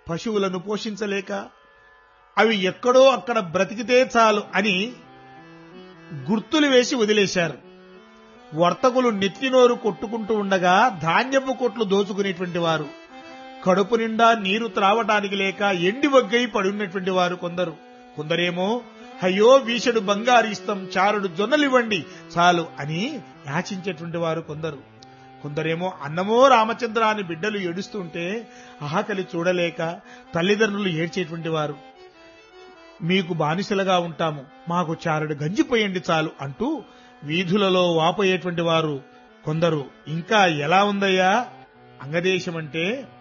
పశువులను పోషించలేక అవి ఎక్కడో అక్కడ బ్రతికితే చాలు అని గుర్తులు వేసి వదిలేశారు వర్తకులు నెత్తినోరు కొట్టుకుంటూ ఉండగా ధాన్యపు కొట్లు దోచుకునేటువంటి వారు కడుపు నిండా నీరు త్రావటానికి లేక ఎండి వగ్గై పడున్నటువంటి వారు కొందరు కొందరేమో అయ్యో వీషడు బంగారు ఇస్తాం చారుడు జొన్నలివ్వండి చాలు అని యాచించేటువంటి వారు కొందరు కొందరేమో అన్నమో రామచంద్ర అని బిడ్డలు ఏడుస్తుంటే ఆకలి చూడలేక తల్లిదండ్రులు ఏడ్చేటువంటి వారు మీకు బానిసలుగా ఉంటాము మాకు చారుడు గంజిపోయండి చాలు అంటూ వీధులలో వాపోయేటువంటి వారు కొందరు ఇంకా ఎలా ఉందయ్యా అంగదేశం అంటే